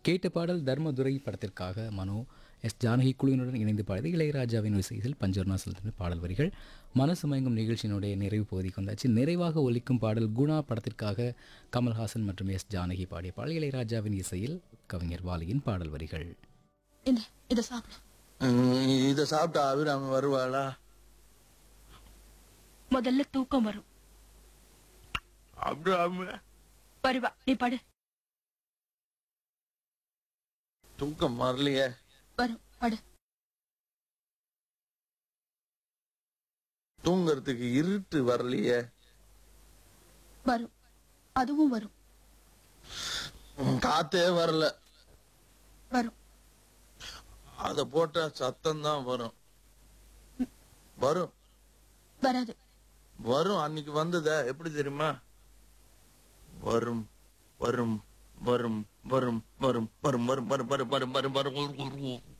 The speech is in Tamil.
கேட்ட பாடல் தர்மதுரை படத்திற்காக மனோ எஸ் ஜானகி குழுவினுடன் இணைந்து பாடியது இளையராஜாவின் இசையில் பஞ்சர்னா செலுத்தின பாடல் வரிகள் மனசு மயங்கும் நிகழ்ச்சியினுடைய நிறைவு பகுதிக்கு வந்தாச்சு நிறைவாக ஒலிக்கும் பாடல் குணா படத்திற்காக கமல்ஹாசன் மற்றும் எஸ் ஜானகி பாடிய பாடல் இளையராஜாவின் இசையில் கவிஞர் வாலியின் பாடல் வரிகள் இந்த இத சாப்பிடு ம், இத சாப்பிட்டா அபிராமி வருவாளா முதல்ல தூக்கம் வரும் அபிராமி வருவா நீ படு தூக்கம் வரலையே வரும் படு தூங்கறதுக்கு இருட்டு வரலையே வரும் அதுவும் வரும் ம், காத்தே வரல வரும் அத போட்டா சத்தம் தான் வரும் வரும் வராது வரும் அன்னைக்கு வந்ததே எப்படி தெரியுமா வரும் வரும் வரும் வரும் வரும் வரும் வரும் வரும் வரும் வரும் வரும் வரும் வரும்